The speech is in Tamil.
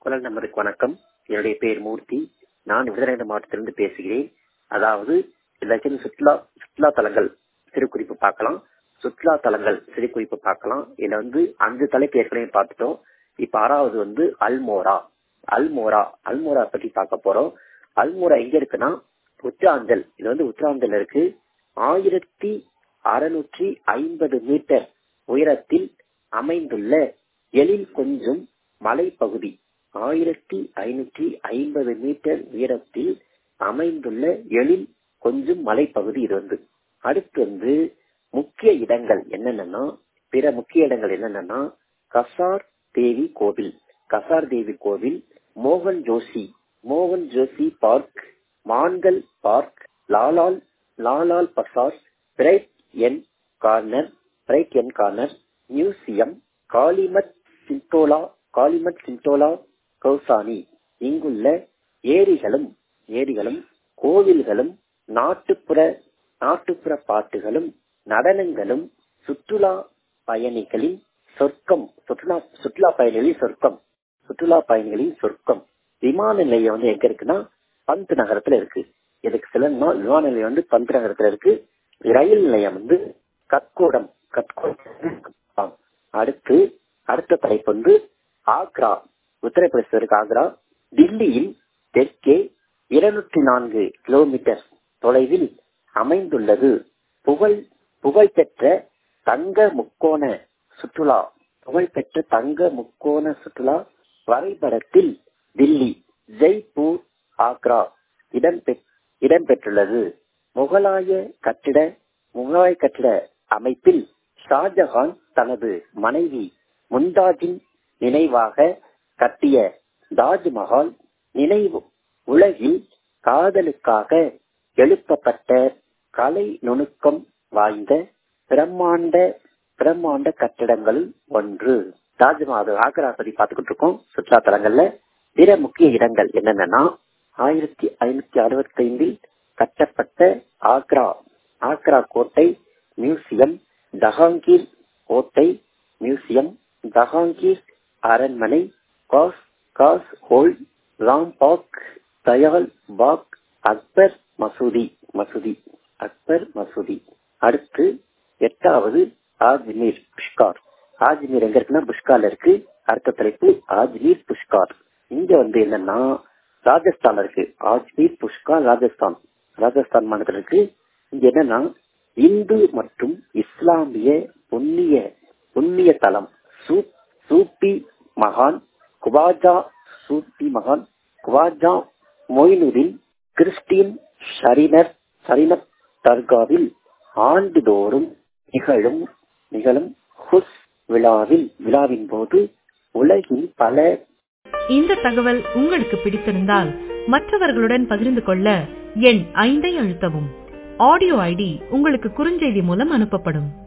குரல் நம்பருக்கு வணக்கம் என்னுடைய பெயர் மூர்த்தி நான் விருதுநகர் மாவட்டத்திலிருந்து பேசுகிறேன் அதாவது எல்லாத்தையும் சுற்றுலா சுற்றுலா தலங்கள் சிறு குறிப்பு பார்க்கலாம் சுற்றுலா தலங்கள் சிறு குறிப்பு பார்க்கலாம் இதுல வந்து அஞ்சு தலைப்பு ஏற்கனவே பார்த்துட்டோம் இப்ப ஆறாவது வந்து அல்மோரா அல்மோரா அல்மோரா பற்றி பார்க்க போறோம் அல்மோரா எங்க இருக்குன்னா உத்தராஞ்சல் இது வந்து உத்தராஞ்சல் இருக்கு ஆயிரத்தி அறுநூற்றி ஐம்பது மீட்டர் உயரத்தில் அமைந்துள்ள எழில் கொஞ்சம் மலைப்பகுதி ஆயிரத்தி ஐநூற்றி ஐம்பது மீட்டர் உயரத்தில் அமைந்துள்ள எழில் கொஞ்சம் மலைப்பகுதி இது வந்து அடுத்து வந்து முக்கிய இடங்கள் என்னென்னா பிற முக்கிய இடங்கள் என்னென்னா கசார் தேவி கோவில் கசார் தேவி கோவில் மோகன் ஜோஷி மோகன் ஜோஷி பார்க் மான்கள் பார்க் லாலால் லாலால் பசார் பிரைட் என் கார்னர் பிரைட் என் கார்னர் மியூசியம் காளிமத் சிண்டோலா காளிமத் சிண்டோலா கௌசானி இங்குள்ள ஏரிகளும் ஏரிகளும் கோவில்களும் நாட்டுப்புற நாட்டுப்புற பாட்டுகளும் நடனங்களும் சுற்றுலா பயணிகளின் சொர்க்கம் சுற்றுலா சுற்றுலா பயணிகளின் சொர்க்கம் சுற்றுலா பயணிகளின் சொர்க்கம் விமான நிலையம் வந்து எங்க இருக்குன்னா பந்த் நகரத்துல இருக்கு இதுக்கு சிலன்னா விமான நிலையம் வந்து பந்த் நகரத்துல இருக்கு ரயில் நிலையம் வந்து கத்கோடம் கத்கோடம் அடுத்து அடுத்த தலைப்பு வந்து ஆக்ரா உத்தரப்பிரதேச இருக்கு ஆக்ரா டில்லியில் தெற்கே இருநூற்றி நான்கு கிலோமீட்டர் தொலைவில் அமைந்துள்ளது புகழ் புகழ்பெற்ற தங்க முக்கோண சுற்றுலா புகழ்பெற்ற தங்க முக்கோண சுற்றுலா வரைபடத்தில் தில்லி ஜெய்ப்பூர் ஆக்ரா இடம்பெ இடம்பெற்றுள்ளது முகலாய கட்டிட முகலாய கட்டிட அமைப்பில் ஷாஜஹான் தனது மனைவி மும்தாஜின் நினைவாக கட்டிய தாஜ்மஹால் நினைவு உலகில் காதலுக்காக எழுப்பப்பட்ட கலை நுணுக்கம் வாய்ந்த பிரம்மாண்ட பிரம்மாண்ட கட்டிடங்களுள் ஒன்று தாஜ்மஹால் ஆக்ரா பத்தி பார்த்துக்கிட்டு இருக்கோம் சுற்றுலா தலங்கள்ல பிற முக்கிய இடங்கள் என்னென்னா ஆயிரத்தி ஐநூத்தி அறுபத்தி ஐந்தில் கட்டப்பட்ட ஆக்ரா ஆக்ரா கோட்டை மியூசியம் ஜஹாங்கீர் கோட்டை மியூசியம் ஜஹாங்கீர் அரண்மனை காஸ் காஸ் ஹோல் ராம்பாக் தயால் பாக் அக்பர் மசூதி மசூதி அக்பர் மசூதி அடுத்து எட்டாவது ஆஜ்மீர் புஷ்கார் ஆஜ்மீர் எங்க இருக்குன்னா புஷ்கார்ல இருக்கு அடுத்த தலைப்பு ஆஜ்மீர் புஷ்கார் இங்க வந்து என்னன்னா ராஜஸ்தான் இருக்கு ஆஜ்மீர் புஷ்கார் ராஜஸ்தான் ராஜஸ்தான் மாநிலத்தில் இருக்கு இங்க என்னன்னா இந்து மற்றும் இஸ்லாமிய புண்ணிய புண்ணிய தலம் சூப்பி மகான் குவாஜா சூப்பி மகான் குவாஜா மொயினுதீன் கிறிஸ்டின் ஷரினர் சரினர் தர்காவில் ஆண்டுதோறும் நிகழும் நிகழும் ஹுஸ் விழாவில் விழாவின் போது உலகில் பல இந்த தகவல் உங்களுக்கு பிடித்திருந்தால் மற்றவர்களுடன் பகிர்ந்து கொள்ள எண் ஐந்தை அழுத்தவும் ஆடியோ ஐடி உங்களுக்கு குறுஞ்செய்தி மூலம் அனுப்பப்படும்